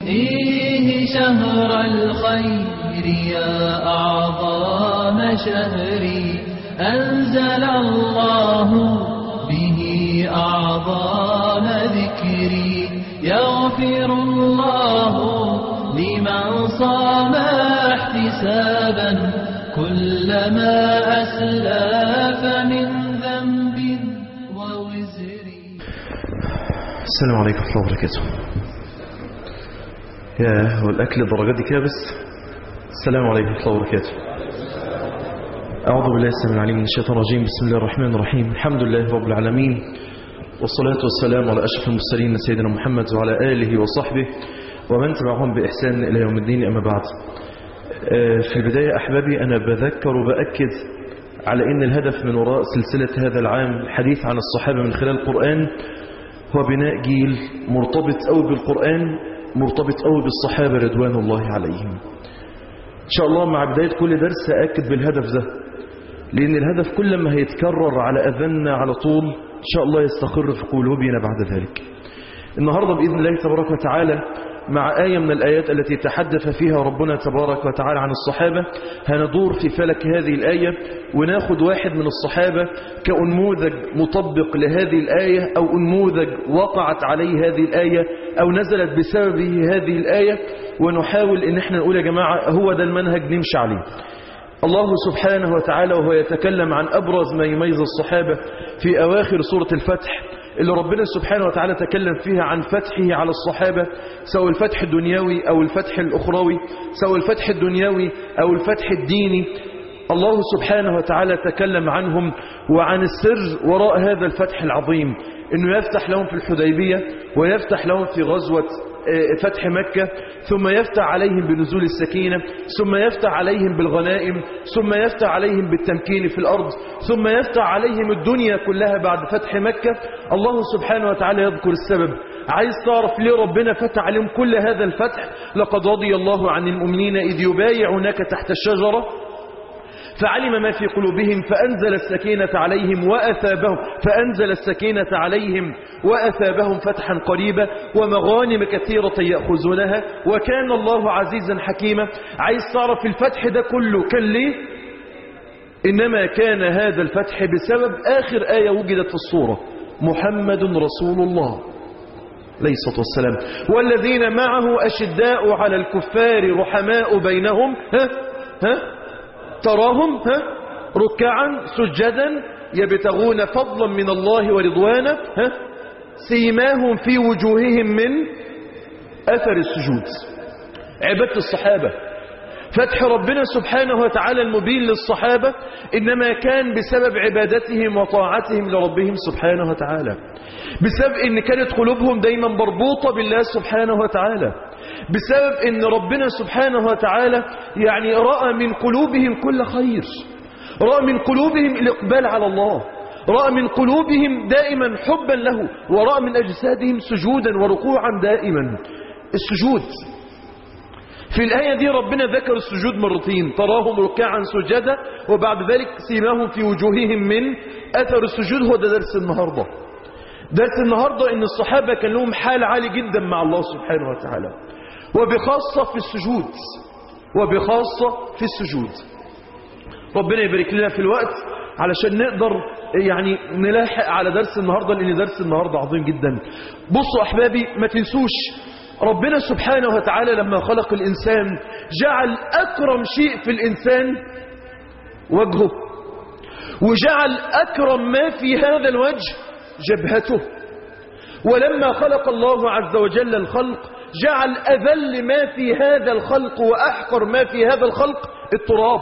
فيه شهر الخير يا أعظم شهري أنزل الله به أعظم ذكري يغفر الله لمن صام احتسابا كلما أسلف من ذنب ووزر السلام عليكم ورحمة الله وبركاته يا هو الأكل الدرجات دي كده بس السلام عليكم ورحمة الله وبركاته أعوذ بالله السلام العليم من الشيطان الرجيم بسم الله الرحمن الرحيم الحمد لله رب العالمين والصلاة والسلام على أشرف المرسلين سيدنا محمد وعلى آله وصحبه ومن تبعهم بإحسان إلى يوم الدين أما بعد في البداية أحبابي أنا بذكر وبأكد على أن الهدف من وراء سلسلة هذا العام الحديث عن الصحابة من خلال القرآن هو بناء جيل مرتبط أوي بالقرآن مرتبط أوي بالصحابة رضوان الله عليهم إن شاء الله مع بداية كل درس أكد بالهدف ده لأن الهدف كل ما هيتكرر على أذننا على طول إن شاء الله يستقر في قلوبنا بعد ذلك النهاردة بإذن الله تبارك وتعالى مع آية من الآيات التي تحدث فيها ربنا تبارك وتعالى عن الصحابة هندور في فلك هذه الآية وناخد واحد من الصحابة كأنموذج مطبق لهذه الآية أو أنموذج وقعت عليه هذه الآية أو نزلت بسببه هذه الآية ونحاول إن احنا نقول يا جماعة هو ده المنهج نمشي عليه الله سبحانه وتعالى وهو يتكلم عن أبرز ما يميز الصحابة في أواخر سورة الفتح اللي ربنا سبحانه وتعالى تكلم فيها عن فتحه على الصحابة سواء الفتح الدنيوي أو الفتح الأخروي سواء الفتح الدنيوي أو الفتح الديني الله سبحانه وتعالى تكلم عنهم وعن السر وراء هذا الفتح العظيم انه يفتح لهم في الحديبية ويفتح لهم في غزوة فتح مكة ثم يفتح عليهم بنزول السكينة ثم يفتح عليهم بالغنائم ثم يفتح عليهم بالتمكين في الأرض ثم يفتح عليهم الدنيا كلها بعد فتح مكة الله سبحانه وتعالى يذكر السبب عايز تعرف ليه ربنا فتح عليهم كل هذا الفتح لقد رضي الله عن المؤمنين إذ يبايعونك تحت الشجرة فعلم ما في قلوبهم فأنزل السكينة عليهم وأثابهم فأنزل السكينة عليهم وأثابهم فتحا قريبا ومغانم كثيرة يأخذونها وكان الله عزيزا حكيما عايز تعرف الفتح ده كله كان ليه إنما كان هذا الفتح بسبب آخر آية وجدت في الصورة محمد رسول الله عليه الصلاة والسلام والذين معه أشداء على الكفار رحماء بينهم ها ها تراهم ها ركعا سجدا يبتغون فضلا من الله ورضوانا ها سيماهم في وجوههم من أثر السجود عبادة الصحابة فتح ربنا سبحانه وتعالى المبين للصحابة إنما كان بسبب عبادتهم وطاعتهم لربهم سبحانه وتعالى بسبب إن كانت قلوبهم دايما مربوطة بالله سبحانه وتعالى بسبب ان ربنا سبحانه وتعالى يعني رأى من قلوبهم كل خير رأى من قلوبهم الإقبال على الله رأى من قلوبهم دائما حبا له ورأى من أجسادهم سجودا وركوعا دائما السجود في الآية دي ربنا ذكر السجود مرتين تراهم ركعا سجدا وبعد ذلك سيماهم في وجوههم من أثر السجود هو ده درس النهاردة درس النهاردة ان الصحابة كان لهم حال عالي جدا مع الله سبحانه وتعالى وبخاصة في السجود وبخاصة في السجود ربنا يبارك لنا في الوقت علشان نقدر يعني نلاحق على درس النهاردة لأن درس النهاردة عظيم جدا بصوا أحبابي ما تنسوش ربنا سبحانه وتعالى لما خلق الإنسان جعل أكرم شيء في الإنسان وجهه وجعل أكرم ما في هذا الوجه جبهته ولما خلق الله عز وجل الخلق جعل أذل ما في هذا الخلق وأحقر ما في هذا الخلق التراب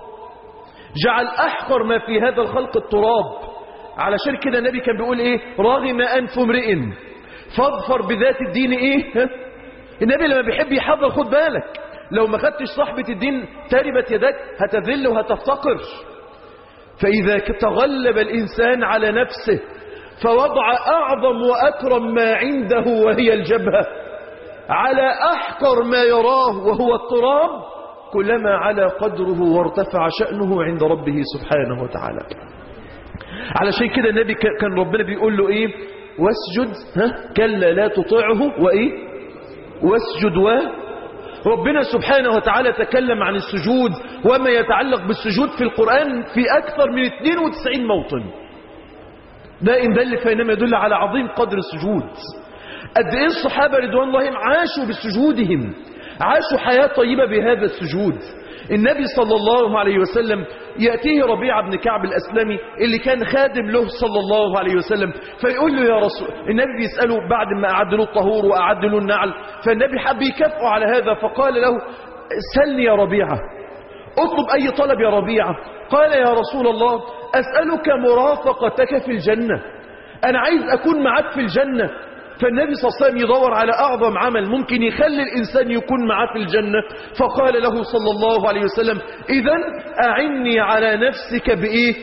جعل أحقر ما في هذا الخلق التراب علشان كده النبي كان بيقول إيه راغم أنف امرئ فاظفر بذات الدين إيه ها؟ النبي لما بيحب يحضر خد بالك لو ما خدتش صحبة الدين تربت يدك هتذل وهتفتقر فإذا تغلب الإنسان على نفسه فوضع أعظم وأكرم ما عنده وهي الجبهة على أحقر ما يراه وهو التراب كلما على قدره وارتفع شأنه عند ربه سبحانه وتعالى علشان كده النبي كان ربنا بيقول له ايه واسجد ها كلا لا تطيعه وايه واسجد و ربنا سبحانه وتعالى تكلم عن السجود وما يتعلق بالسجود في القرآن في أكثر من 92 موطن ده إن دل فإنما يدل على عظيم قدر السجود قد إيه الصحابة رضوان الله عاشوا بسجودهم عاشوا حياة طيبة بهذا السجود النبي صلى الله عليه وسلم يأتيه ربيع بن كعب الأسلمي اللي كان خادم له صلى الله عليه وسلم فيقول له يا رسول النبي بيسأله بعد ما أعد له الطهور وأعد له النعل فالنبي حب يكافئه على هذا فقال له سلني يا ربيعة اطلب أي طلب يا ربيعة قال يا رسول الله أسألك مرافقتك في الجنة أنا عايز أكون معك في الجنة فالنبي صلى الله عليه وسلم يدور على أعظم عمل ممكن يخلي الإنسان يكون معاه في الجنة فقال له صلى الله عليه وسلم إذا أعني على نفسك بإيه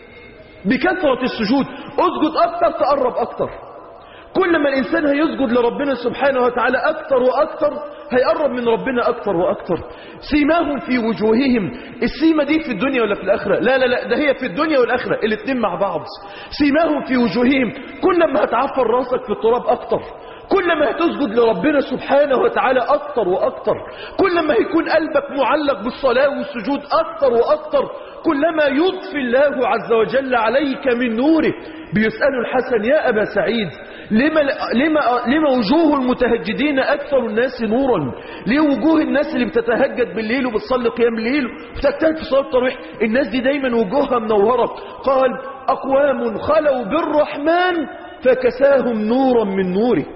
بكثرة السجود اسجد أكثر تقرب أكثر كل ما الإنسان هيسجد لربنا سبحانه وتعالى أكثر وأكثر هيقرب من ربنا أكثر وأكثر سيماهم في وجوههم السيمة دي في الدنيا ولا في الآخرة لا لا لا ده هي في الدنيا والآخرة الاثنين مع بعض سيماهم في وجوههم كل ما هتعفر راسك في التراب أكثر كل ما هتسجد لربنا سبحانه وتعالى أكثر وأكثر كل ما هيكون قلبك معلق بالصلاة والسجود أكثر وأكثر كلما يضفي الله عز وجل عليك من نوره بيسأل الحسن يا أبا سعيد لما, لما, لما وجوه المتهجدين أكثر الناس نورا ليه وجوه الناس اللي بتتهجد بالليل وبتصلي قيام الليل وبتجتهد في صلاة التراويح الناس دي دايما وجوهها منورة قال أقوام خلوا بالرحمن فكساهم نورا من نوره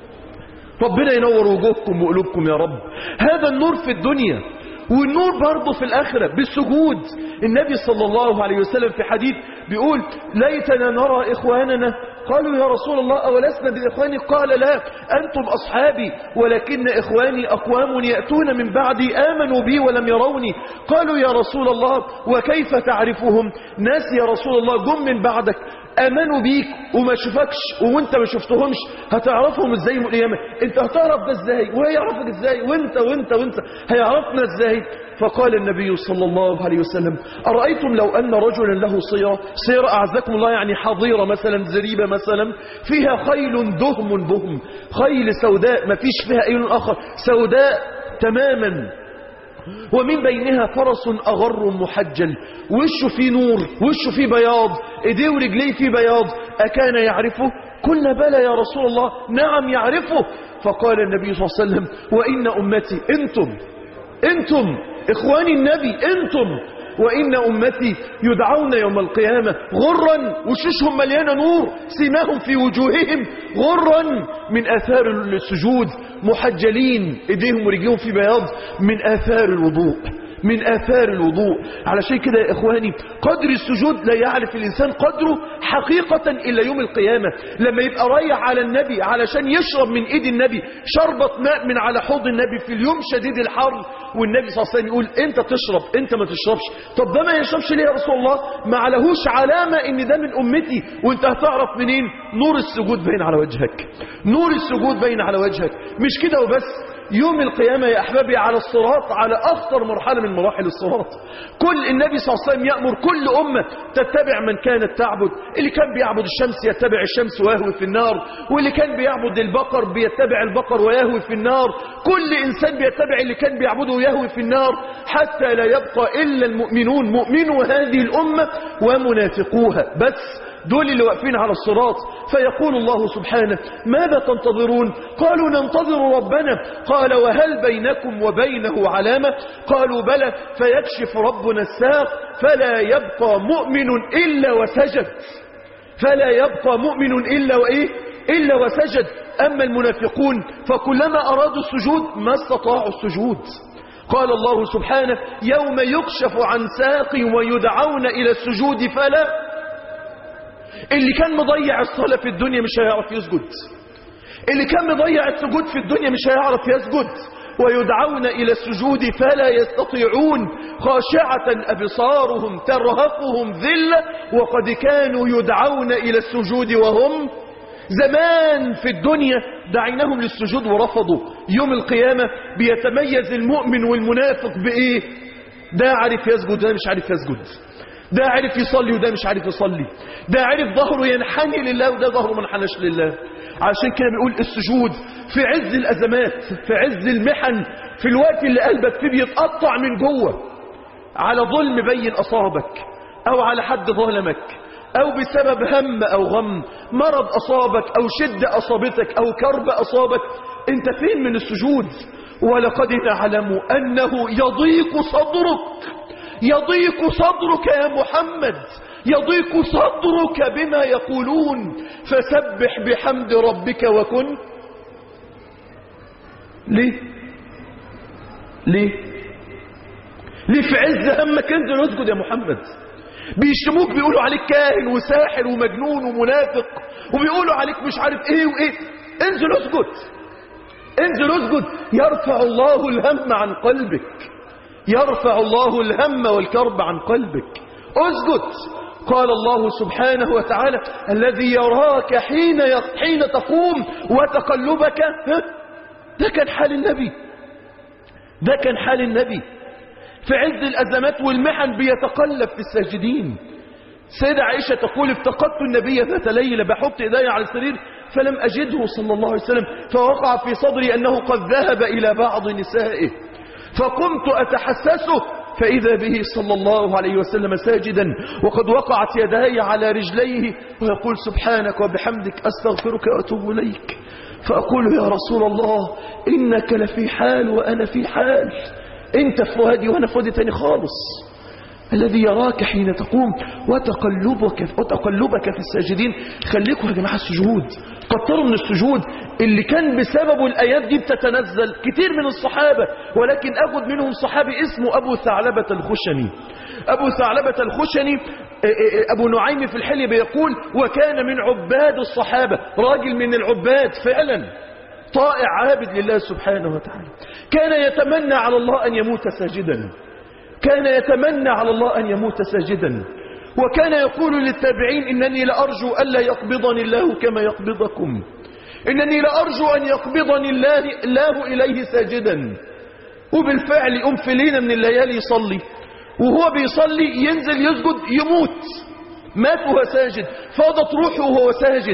ربنا ينور وجوهكم وقلوبكم يا رب هذا النور في الدنيا والنور برضه في الآخرة بالسجود النبي صلى الله عليه وسلم في حديث بيقول ليتنا نرى إخواننا قالوا يا رسول الله أولسنا بإخواني قال لا أنتم أصحابي ولكن إخواني أقوام يأتون من بعدي آمنوا بي ولم يروني قالوا يا رسول الله وكيف تعرفهم ناس يا رسول الله جم من بعدك امنوا بيك وما شافكش وانت ما شفتهمش هتعرفهم ازاي يوم القيامه انت هتعرف ده ازاي وهي يعرفك ازاي وانت وانت وانت هيعرفنا ازاي فقال النبي صلى الله عليه وسلم ارايتم لو ان رجلا له صيره صيره اعزكم الله يعني حظيره مثلا زريبه مثلا فيها خيل دهم بهم خيل سوداء ما فيش فيها اي لون اخر سوداء تماما ومن بينها فرس أغر محجل وشه فيه نور وشه فيه بياض ايديه ورجليه فيه بياض أكان يعرفه قلنا بلى يا رسول الله نعم يعرفه فقال النبي صلى الله عليه وسلم وإن أمتي أنتم أنتم إخواني النبي أنتم وإن أمتي يدعون يوم القيامة غرا وشوشهم مليانة نور سيماهم في وجوههم غرا من آثار السجود محجلين إيديهم ورجليهم في بياض من آثار الوضوء من آثار الوضوء علشان كده يا إخواني قدر السجود لا يعرف الإنسان قدره حقيقة إلا يوم القيامة لما يبقى رايح على النبي علشان يشرب من إيد النبي شربة ماء من على حوض النبي في اليوم شديد الحر والنبي صلى الله عليه وسلم يقول أنت تشرب أنت ما تشربش طب ده ما يشربش ليه يا رسول الله ما عليهوش علامة إن ده من أمتي وأنت هتعرف منين نور السجود باين على وجهك نور السجود باين على وجهك مش كده وبس يوم القيامة يا أحبابي على الصراط على أخطر مرحلة من مراحل الصراط كل النبي صلى الله عليه وسلم يأمر كل أمة تتبع من كانت تعبد اللي كان بيعبد الشمس يتبع الشمس ويهوي في النار واللي كان بيعبد البقر بيتبع البقر ويهوي في النار كل إنسان بيتبع اللي كان بيعبده ويهوي في النار حتى لا يبقى إلا المؤمنون مؤمنو هذه الأمة ومنافقوها بس دول اللي واقفين على الصراط فيقول الله سبحانه ماذا تنتظرون قالوا ننتظر ربنا قال وهل بينكم وبينه علامة قالوا بلى فيكشف ربنا الساق فلا يبقى مؤمن إلا وسجد فلا يبقى مؤمن إلا وإيه إلا وسجد أما المنافقون فكلما أرادوا السجود ما استطاعوا السجود قال الله سبحانه يوم يكشف عن ساق ويدعون إلى السجود فلا اللي كان مضيع الصلاة في الدنيا مش هيعرف يسجد اللي كان مضيع السجود في الدنيا مش هيعرف يسجد ويدعون إلى السجود فلا يستطيعون خاشعة أبصارهم ترهقهم ذلة وقد كانوا يدعون إلى السجود وهم زمان في الدنيا دعيناهم للسجود ورفضوا يوم القيامة بيتميز المؤمن والمنافق بإيه ده عارف يسجد ده مش عارف يسجد ده عارف يصلي وده مش عارف يصلي ده عارف ظهره ينحني لله وده ظهره ما انحناش لله عشان كده بيقول السجود في عز الأزمات في عز المحن في الوقت اللي قلبك فيه بيتقطع من جوه على ظلم بين أصابك أو على حد ظلمك أو بسبب هم أو غم مرض أصابك أو شدة أصابتك أو كرب أصابك أنت فين من السجود ولقد نعلم أنه يضيق صدرك يضيق صدرك يا محمد يضيق صدرك بما يقولون فسبح بحمد ربك وكن ليه ليه ليه في عز همك انزل اسجد يا محمد بيشتموك بيقولوا عليك كاهن وساحر ومجنون ومنافق وبيقولوا عليك مش عارف ايه وايه انزل اسجد انزل اسجد يرفع الله الهم عن قلبك يرفع الله الهم والكرب عن قلبك اسجد قال الله سبحانه وتعالى الذي يراك حين حين تقوم وتقلبك ها؟ ده كان حال النبي ده كان حال النبي في عز الأزمات والمحن بيتقلب في الساجدين سيدة عائشة تقول افتقدت النبي ذات ليلة بحط إيدي على السرير فلم أجده صلى الله عليه وسلم فوقع في صدري أنه قد ذهب إلى بعض نسائه فقمت أتحسسه فإذا به صلى الله عليه وسلم ساجدا وقد وقعت يداي على رجليه ويقول سبحانك وبحمدك أستغفرك وأتوب إليك فأقول يا رسول الله إنك لفي حال وأنا في حال أنت في وادي وأنا في وادي تاني خالص الذي يراك حين تقوم وتقلبك وتقلبك في الساجدين خليكم يا جماعه السجود كتروا من السجود اللي كان بسببه الايات دي بتتنزل كتير من الصحابه ولكن اخذ منهم صحابي اسمه ابو ثعلبه الخشني ابو ثعلبه الخشني ابو نعيم في الحلي بيقول وكان من عباد الصحابه راجل من العباد فعلا طائع عابد لله سبحانه وتعالى كان يتمنى على الله ان يموت ساجدا كان يتمنى على الله أن يموت ساجدا وكان يقول للتابعين إنني لأرجو ألا يقبضني الله كما يقبضكم إنني لأرجو أن يقبضني الله, الله إليه ساجدا وبالفعل يقوم في ليلة من الليالي يصلي وهو بيصلي ينزل يسجد يموت مات وهو ساجد فاضت روحه وهو ساجد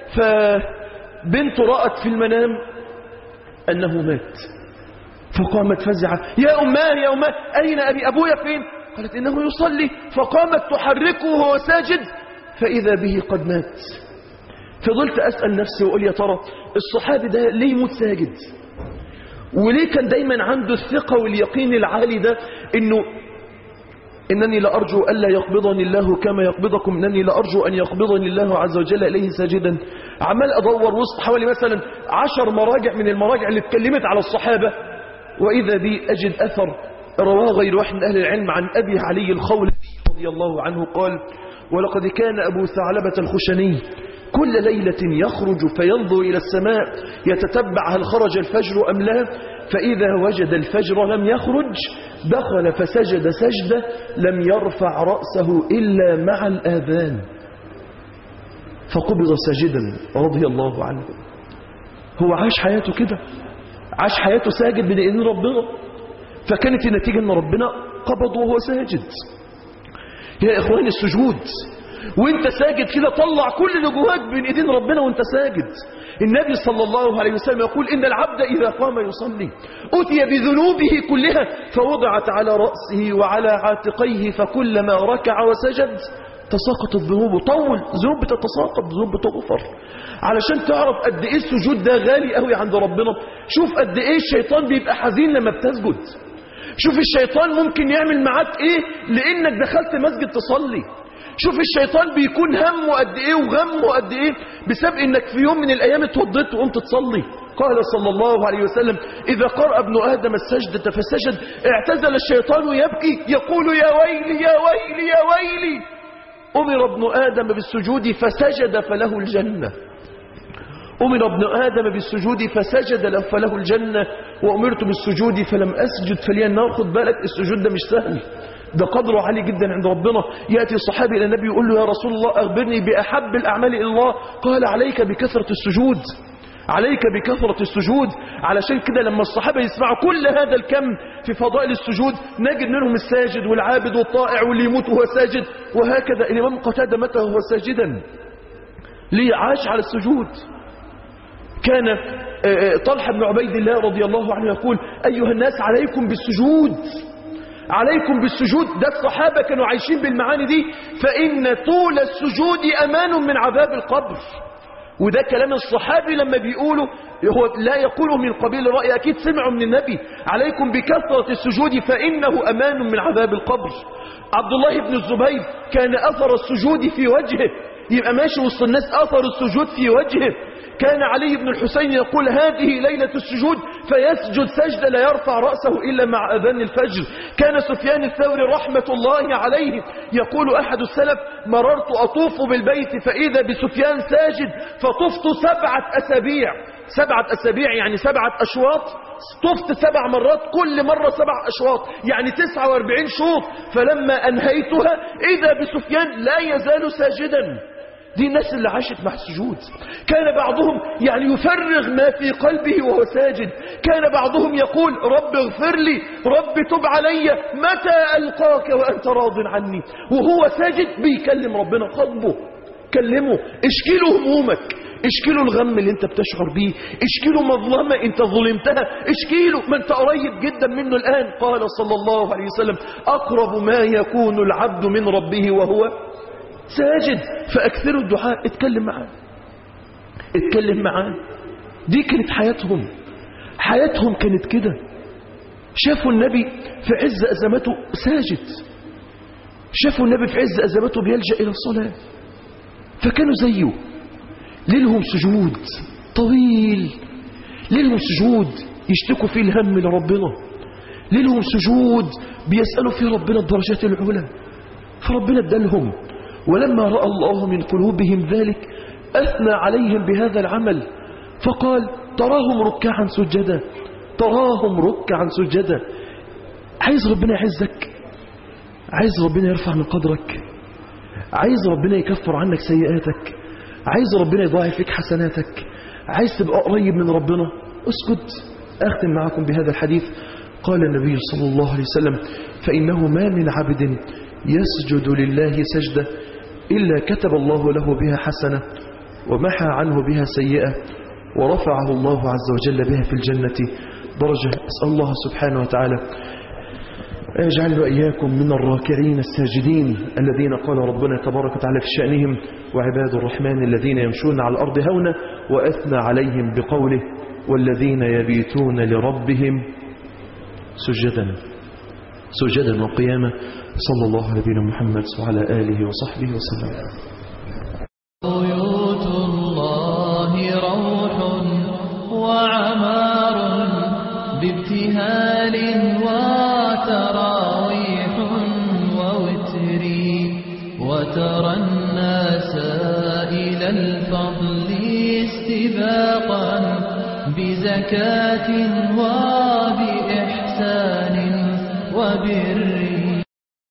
فبنت رأت في المنام أنه مات فقامت فزعة يا أماه يا أماه أين أبي أبويا فين قالت إنه يصلي فقامت تحركه وهو ساجد فإذا به قد مات فضلت أسأل نفسي وأقول يا ترى الصحابي ده ليه يموت ساجد وليه كان دايما عنده الثقة واليقين العالي ده إنه إنني لأرجو ألا يقبضني الله كما يقبضكم إنني لأرجو أن يقبضني الله عز وجل إليه ساجدا عمال أدور وسط حوالي مثلا عشر مراجع من المراجع اللي اتكلمت على الصحابة وإذا بي أجد أثر رواه غير واحد من أهل العلم عن أبي علي الخولي رضي الله عنه قال ولقد كان أبو ثعلبة الخشني كل ليلة يخرج فينظر إلى السماء يتتبع هل خرج الفجر أم لا فإذا وجد الفجر لم يخرج دخل فسجد سجدة لم يرفع رأسه إلا مع الآذان فقبض ساجدا رضي الله عنه هو عاش حياته كده عاش حياته ساجد بين ايدين ربنا فكانت النتيجة ان ربنا قبضه وهو ساجد يا اخواني السجود وانت ساجد كده طلع كل اللي جواك بين ايدين ربنا وانت ساجد النبي صلى الله عليه وسلم يقول ان العبد اذا قام يصلي اتي بذنوبه كلها فوضعت على راسه وعلى عاتقيه فكلما ركع وسجد تساقطت ذنوبه طول ذنوب بتتساقط ذنوب بتغفر علشان تعرف قد ايه السجود ده غالي قوي عند ربنا شوف قد ايه الشيطان بيبقى حزين لما بتسجد شوف الشيطان ممكن يعمل معاك ايه لانك دخلت مسجد تصلي شوف الشيطان بيكون همه قد ايه وغمه قد ايه بسبب انك في يوم من الايام اتوضيت وقمت تصلي قال صلى الله عليه وسلم إذا قرأ ابن آدم السجدة فسجد اعتزل الشيطان يبكي يقول يا ويلي يا ويلي يا ويلي أمر ابن آدم بالسجود فسجد فله الجنة أمر ابن آدم بالسجود فسجد له فله الجنة وأمرت بالسجود فلم أسجد فلي النار خد بالك السجود ده مش سهل ده قدره عالي جدا عند ربنا يأتي الصحابي إلى النبي يقول له يا رسول الله أخبرني بأحب الأعمال إلى الله قال عليك بكثرة السجود عليك بكثرة السجود علشان كده لما الصحابة يسمعوا كل هذا الكم في فضائل السجود نجد منهم الساجد والعابد والطائع واللي يموت وهو ساجد وهكذا الإمام قتادة متى وهو ساجدا ليه عاش على السجود كان طلحة بن عبيد الله رضي الله عنه يقول أيها الناس عليكم بالسجود عليكم بالسجود ده الصحابة كانوا عايشين بالمعاني دي فإن طول السجود أمان من عذاب القبر وده كلام الصحابي لما بيقولوا هو لا يقوله من قبيل الرأي أكيد سمعوا من النبي عليكم بكثرة السجود فإنه أمان من عذاب القبر عبد الله بن الزبير كان أثر السجود في وجهه يبقى ماشي وسط الناس أثر السجود في وجهه كان علي بن الحسين يقول هذه ليلة السجود فيسجد سجدة لا يرفع رأسه إلا مع أذان الفجر كان سفيان الثوري رحمة الله عليه يقول أحد السلف مررت أطوف بالبيت فإذا بسفيان ساجد فطفت سبعة أسابيع سبعة أسابيع يعني سبعة أشواط طفت سبع مرات كل مرة سبع أشواط يعني تسعة واربعين شوط فلما أنهيتها إذا بسفيان لا يزال ساجدا دي الناس اللي عاشت مع السجود كان بعضهم يعني يفرغ ما في قلبه وهو ساجد كان بعضهم يقول رب اغفر لي رب تب علي متى ألقاك وأنت راض عني وهو ساجد بيكلم ربنا خطبه كلمه اشكيله همومك اشكيله الغم اللي انت بتشعر بيه اشكيله مظلمة انت ظلمتها اشكيله ما انت قريب جدا منه الآن قال صلى الله عليه وسلم أقرب ما يكون العبد من ربه وهو ساجد فأكثروا الدعاء اتكلم معاه اتكلم معاه دي كانت حياتهم حياتهم كانت كده شافوا النبي في عز أزمته ساجد شافوا النبي في عز أزمته بيلجأ إلى الصلاة فكانوا زيه ليلهم سجود طويل ليلهم سجود يشتكوا فيه الهم لربنا ليلهم سجود بيسألوا فيه ربنا الدرجات العلى فربنا ادالهم ولما رأى الله من قلوبهم ذلك أثنى عليهم بهذا العمل فقال تراهم ركعا سجدا تراهم ركعا سجدا عايز ربنا يعزك عايز ربنا يرفع من قدرك عايز ربنا يكفر عنك سيئاتك عايز ربنا يضاعف لك حسناتك عايز تبقى قريب من ربنا اسكت أختم معكم بهذا الحديث قال النبي صلى الله عليه وسلم فإنه ما من عبد يسجد لله سجدة إلا كتب الله له بها حسنة ومحى عنه بها سيئة ورفعه الله عز وجل بها في الجنة درجة أسأل الله سبحانه وتعالى يجعل وإياكم من الراكعين الساجدين الذين قال ربنا تبارك وتعالى في شأنهم وعباد الرحمن الذين يمشون على الأرض هونا وأثنى عليهم بقوله والذين يبيتون لربهم سجدا سجدا وقياما صلى الله على نبينا محمد وعلى آله وصحبه وسلم بيوت الله روح وعمار بابتهال وتراويح ووتر وترى الناس إلى الفضل استباقا بزكاة و